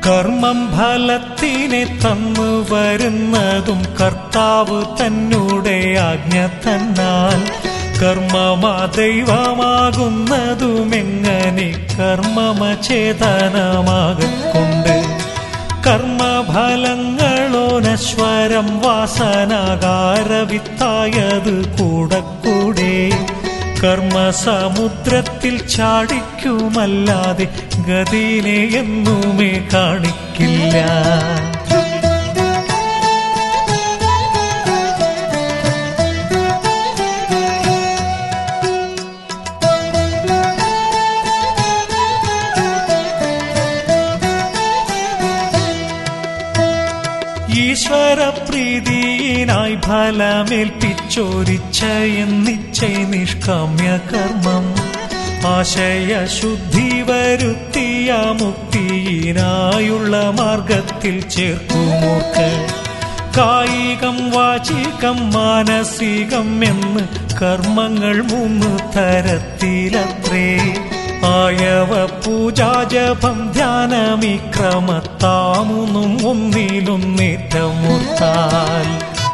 കർമ്മം ഫലത്തിനെ തന്നു വരുന്നതും കർത്താവ് തന്നെ ആജ്ഞ തന്നാൽ കർമ്മമാ ദൈവമാകുന്നതുമെങ്ങനെ കർമ്മമചേതനമാകൊണ്ട് കർമ്മഫലങ്ങളോ നശ്വരം വാസനാകാരവിത്തായത് കൂടെ കൂടെ കർമ്മസമുദ്രത്തിൽ ചാടിക്കുമല്ലാതെ ഗതിനെ എന്നുമേ കാണിക്കില്ല ഈശ്വരപ്രീതിയിനായി ഫലമേൽപ്പിച്ചോരിച്ച എന്നിച്ചൈ നിഷ്കാമ്യ കർമ്മം ആശയശുദ്ധി വരുത്തിയ മുക്തിയിനായുള്ള മാർഗത്തിൽ ചേർക്കുമോർക്ക് കായികം വാചികം മാനസികം എന്ന് കർമ്മങ്ങൾ മൂന്ന് തരത്തിലത്രേ ആയവ പൂജാജപം ധ്യാനമീ ക്രമത്താമൂന്നും ഒന്നിലൊന്നേറ്റമുർത്താൽ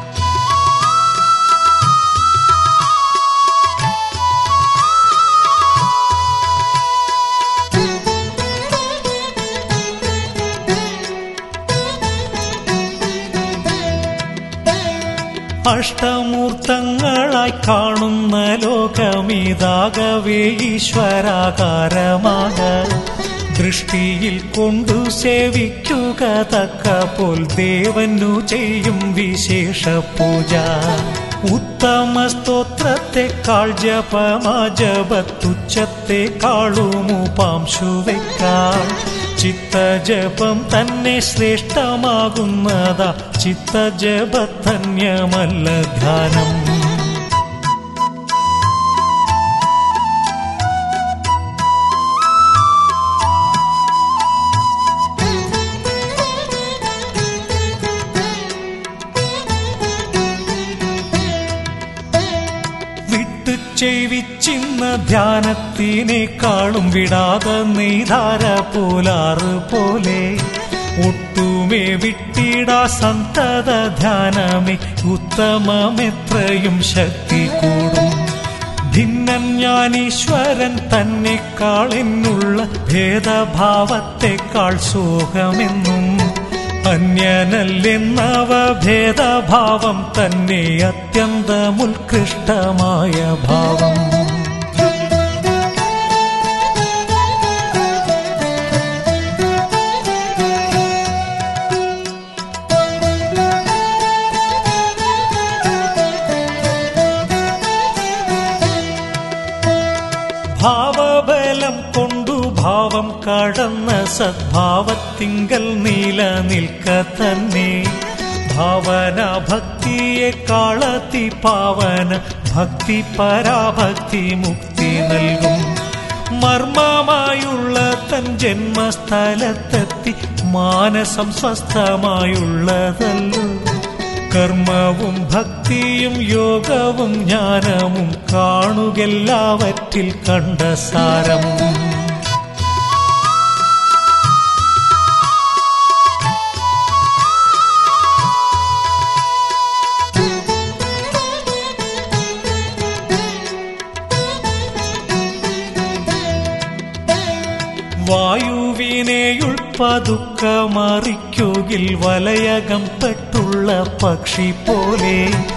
അഷ്ടമൂർത്തങ്ങളായി കാണുന്ന ലോകമിതാകവേ ഈശ്വരാകാരമാക ദൃഷ്ടിയിൽ കൊണ്ടു സേവിക്കുക തക്ക പോൽ ദേവനു ചെയ്യും വിശേഷ പൂജ ഉത്തമ സ്തോത്രത്തെക്കാൾ ജപമാ ജപത്തുച്ഛത്തെക്കാളുമുപാംശുവെക്കാൾ ചിത്തജപം തന്നെ ശ്രേഷ്ഠമാകുന്നതാ ചിത്തജപധന്യമല്ല ധ്യാനം വിട്ടു ചെയ്വിച്ചിന്ന ധ്യാനത്തിനേക്കാളും വിടാതെ നെയ്താര പോലാറ് പോലെ ഒട്ടുമേ വിട്ടിടാ സന്തത ധ്യാനമേ ഉത്തമമെത്രയും ശക്തി കൂടും ഭിന്നൻ ഞാൻ ഈശ്വരൻ തന്നെക്കാൾ എന്നുള്ള ഭേദഭാവത്തെക്കാൾ സുഖമെന്നും അന്യനല്ലെന്നവ ഭേദഭാവം തന്നെ അത്യന്തമുത്കൃഷ്ടമായ ഭാവം ഭാവബലം കൊണ്ടു ഭാവം കടന്ന സദ്ഭാവത്തിങ്കൽ നിലനിൽക്ക തന്നെ ഭാവന ഭക്തിയെ കാളത്തി പാവന ഭക്തി പരാഭക്തി മുക്തി നൽകും മർമ്മമായുള്ള തൻ ജന്മസ്ഥലത്തെത്തി മാനസം സ്വസ്ഥമായുള്ളതല്ലോ കർമ്മവും ഭക്തിയും യോഗവും ജ്ഞാനവും കാണുകെല്ലാവറ്റിൽ കണ്ട സാരം വായുവിനെയുൾപ്പതുക്കമറിക്കുകിൽ വലയകം പെട്ടുള്ള പക്ഷി പോലെ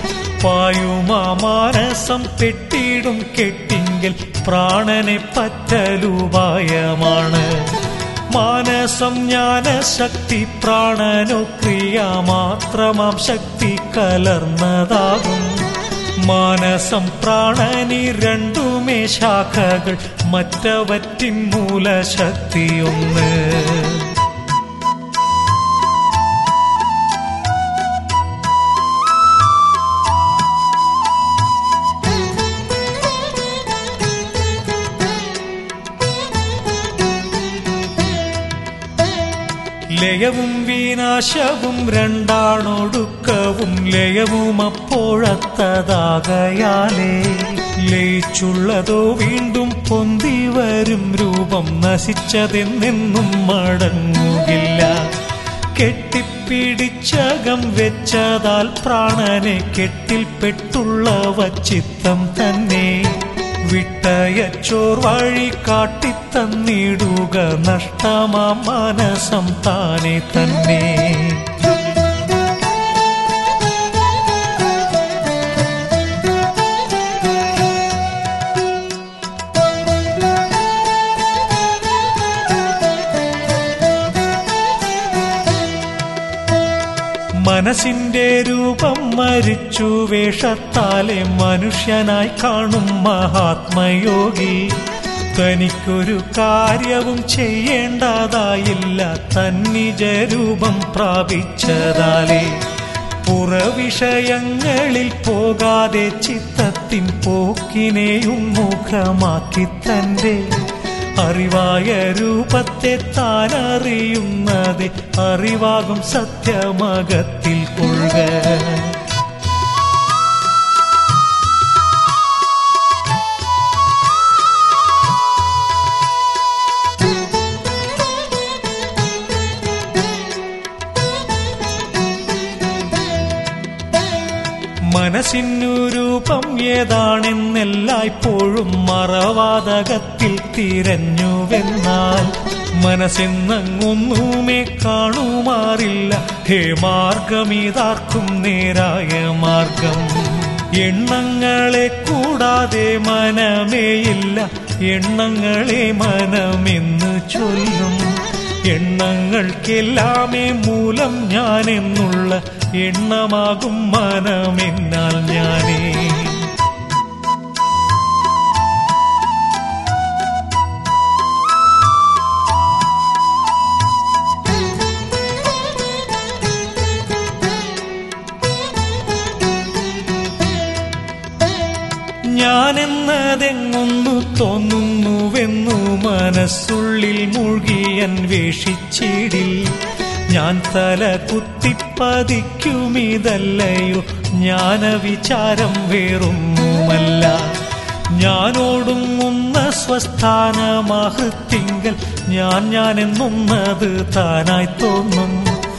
പായുമാനസം പെട്ടിടും കെട്ടിങ്കൽ പ്രാണനെ പറ്റലുപായമാണ് മാനസം ജ്ഞാനശക്തി പ്രാണനോ ക്രിയ മാത്രമാം ശക്തി കലർന്നതാകും മാനസം പ്രാണനി രണ്ടുമേ ശാഖകൾ മറ്റവറ്റിൻ മൂലശക്തിയൊന്ന് ലയവും വിനാശവും രണ്ടാണൊടുക്കവും ലയവും അപ്പോഴത്തതാകയാലേ ലയിച്ചുള്ളതോ വീണ്ടും പൊന്തി വരും രൂപം നശിച്ചതെന്നെന്നും മടങ്ങുകില്ല കെട്ടിപ്പിടിച്ചകം വെച്ചതാൽ പ്രാണനെ കെട്ടിൽപ്പെട്ടുള്ള വച്ചിത്തം തന്നെ വിട്ടയച്ചോർ വഴി കാട്ടിത്തന്നിടുക നഷ്ടമാ മനസം താനെ തന്നെ മനസ്സിന്റെ രൂപം മരിച്ചു വേഷത്താലെ മനുഷ്യനായി കാണും മഹാത്മയോഗി തനിക്കൊരു കാര്യവും ചെയ്യേണ്ടതായില്ല തന്നിജ രൂപം പ്രാപിച്ചതാലേ പുറവിഷയങ്ങളിൽ പോകാതെ ചിത്തത്തിൻ പോക്കിനെയും മുഖമാക്കി തന്റെ അറിവായ രൂപത്തെ താൻ അറിയുന്നത് അറിവാകും സത്യമകത്തിൽ കൊള്ളുക മനസ്സിനു രൂപം ഏതാണെന്നെല്ലായ്പ്പോഴും മറവാതകത്തിൽ തിരഞ്ഞുവെന്നാൽ മനസ്സെന്നങ്ങൊന്നുമേ കാണുമാറില്ല ഹേ മാർഗമിതാർക്കും നേരായ മാർഗം എണ്ണങ്ങളെ കൂടാതെ മനമേയില്ല എണ്ണങ്ങളെ മനമെന്ന് ചൊല്ലും എണ്ണങ്ങൾക്കെല്ലാമേ മൂലം ഞാനെന്നുള്ള എണ്ണമാകും മനമെന്നാൽ ഞാനേ ഞാനെന്നതെങ്ങൊന്നു തോന്നുന്നുവെന്നു മനസ്സുള്ളിൽ മുഴുകി അന്വേഷിച്ചിടിൽ ഞാൻ തല കുത്തിപ്പതിക്കുമിതല്ലയോ ജ്ഞാനവിചാരം വേറൊന്നുമല്ല ഞാനോടുങ്ങുന്ന സ്വസ്ഥാനമാഹൃത്തിങ്കൽ ഞാൻ ഞാനെന്നൊന്നത് താനായി തോന്നും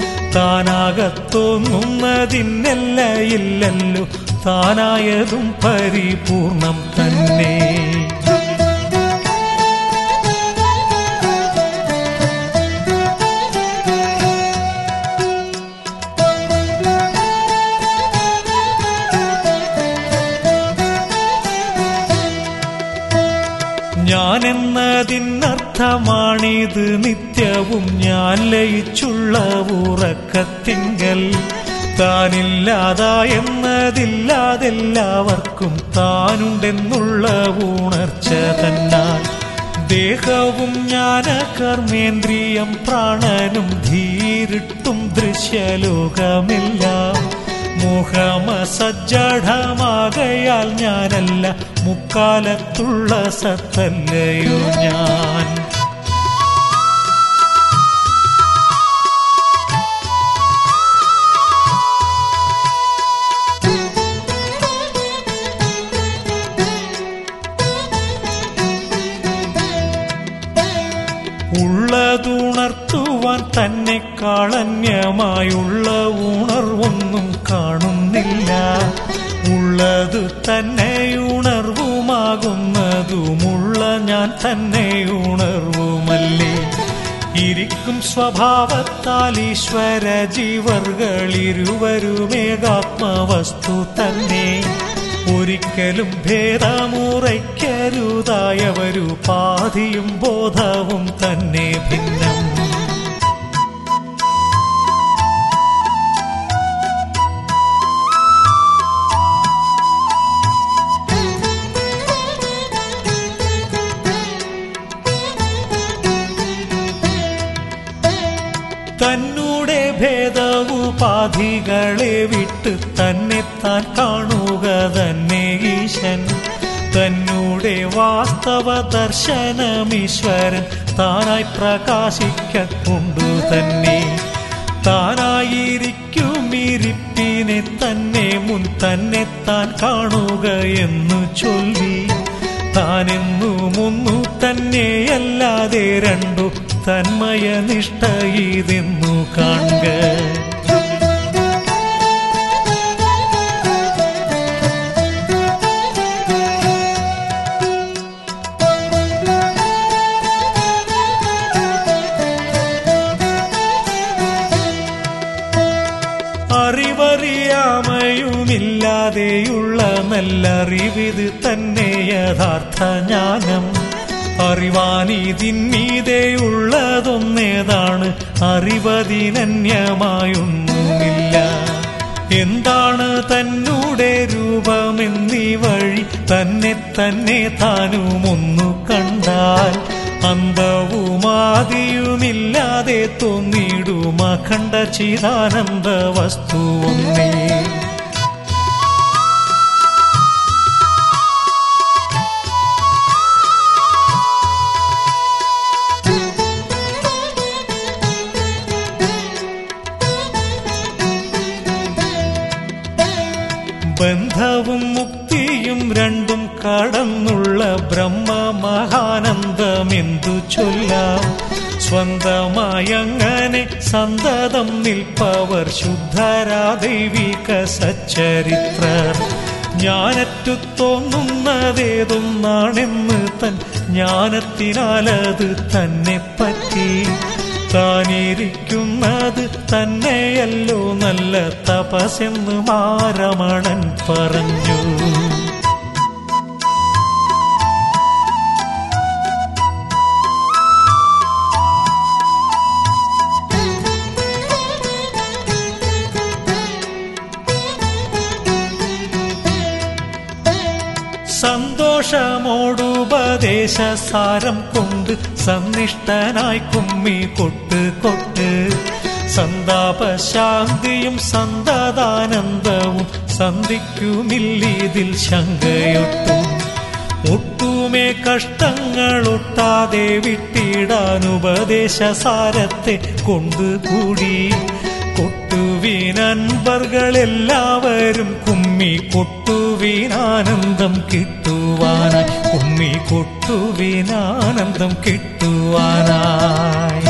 താനാകത്തോന്നുന്നതിന്നല്ല ഇല്ലല്ലോ താനായതും പരിപൂർണം തന്നെ ഞാനെന്നതിനർത്ഥമാണിത് നിത്യവും ഞാൻ ലയിച്ചുള്ള ഉറക്കത്തിങ്കൽ താനില്ലാതായെന്നതില്ലാതെല്ലാവർക്കും താനുണ്ടെന്നുള്ള ഉണർച്ച തന്നാൽ ദേഹവും ജ്ഞാന കർമ്മേന്ദ്രിയം പ്രാണനും ധീരിട്ടും ദൃശ്യലോകമെല്ലാം മുഖമസജ്ജഠമാകയാൽ ഞാനല്ല മുക്കാലത്തുള്ള സത്തല്ലയോ ഞാൻ ഉള്ളതുണർത്തുവാൻ തന്നെ കാളന്യമായുള്ള ഉണർവൊന്നും കാണുന്നില്ല ഉള്ളത് തന്നെ ഉണർവുമാകുന്നതുമുള്ള ഞാൻ തന്നെ ഉണർവുമല്ലേ ഇരിക്കും സ്വഭാവത്താൽ ഈശ്വര ജീവർകളിരുവരുമേകാത്മവസ്തു തന്നെ ഒരിക്കലും ഭേദമുറയ്ക്കരുതായവരു പാതിയും ബോധവും തന്നെ ഭിന്നം തന്നൂടെ ഭേദവുപാധികളെ വിട്ട് തന്നെ താൻ കാണുക തന്നെ ഈശൻ തന്നൂടെ വാസ്തവ ദർശനം ഈശ്വരൻ താനായി പ്രകാശിക്കൊണ്ടു തന്നെ താനായിരിക്കും ഇരിപ്പിനെ തന്നെ മുൻ തന്നെ താൻ കാണുക എന്നു ചൊല്ലി താനെന്നും ഒന്നു തന്നെയല്ലാതെ രണ്ടു തന്മയ നിഷ്ഠ ഇതെന്നു കാണുക അറിവറിയാമയുമില്ലാതെയുള്ള നല്ലറിവിത് തന്നെ യഥാർത്ഥ ജ്ഞാനം അറിവാനിതിന്മീതെയുള്ളതൊന്നേതാണ് അറിവതിനന്യമായൊന്നുമില്ല എന്താണ് തന്നൂടെ രൂപമെന്നീ വഴി തന്നെ തന്നെ താനും ഒന്നു കണ്ടാൽ അന്തവുമാദിയുമില്ലാതെ തോന്നിടും അഖണ്ഡ ചിദാനന്ദ വസ്തു ഒന്നേ ബന്ധവും മുക്തിയും രണ്ടും കടന്നുള്ള ബ്രഹ്മ മഹാനന്ദമെന്തു ചൊല്ലാം സ്വന്തമായങ്ങനെ സന്തതം നിൽപ്പവർ ശുദ്ധരാ ദൈവിക സച്ചരിത്രർ ജ്ഞാനറ്റു തോന്നുന്നതേതൊന്നാണെന്ന് തൻ ജ്ഞാനത്തിനാലത് തന്നെ പറ്റി താനിരിക്കുന്നത് തന്നെയല്ലോ നല്ല തപസെന്ന് മാരമണൻ പറഞ്ഞു സന്തോഷമോടുപദേശ സാരം കൊണ്ട് സന്നിഷ്ഠനായി കുമ്മി കൊട്ട് കൊട്ട് സന്താപ ശാന്തിയും സന്തതാനന്ദവും സന്ധിക്കുമില്ലിതിൽ ശങ്കയൊട്ടും ഒട്ടുമേ കഷ്ടങ്ങളൊട്ടാതെ വിട്ടിടാൻ ഉപദേശ സാരത്തെ കൊണ്ടുകൂടി കൊട്ടുവീനൻപർകളെല്ലാവരും കുമ്മി കൊട്ടുവീനാനന്ദം കിട്ടുവാനായി കുമ്മി കൊട്ടുവീനാനന്ദം കിട്ടുവാനായി